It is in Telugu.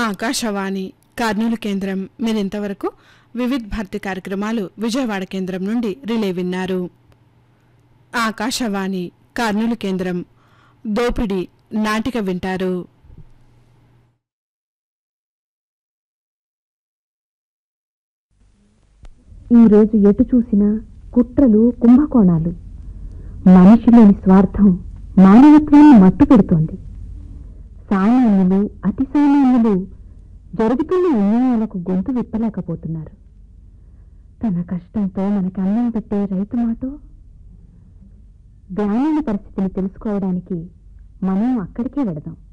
ఆకాశవాణి కర్నూలు కేంద్రం మీరింతవరకు వివిధ్ భారతి కార్యక్రమాలు విజయవాడ కేంద్రం నుండి రిలే విన్నారు ఆకాశవాణి కర్నూలు కేంద్రం దోపిడి నాటిక వింటారు ఈరోజు ఎటు చూసినా కుట్రలు కుంభకోణాలు మనిషిలోని స్వార్థం మానవత్వాన్ని మట్టు పెడుతోంది సామాన్యులు అతి సామాన్యులు జరుగుతున్న అన్యాయాలకు గొంతు విప్పలేకపోతున్నారు తన కష్టంతో మనకి అన్నం పెట్టే రైతు మాటో గ్రామీణ పరిస్థితిని తెలుసుకోవడానికి మనం అక్కడికే వెళదాం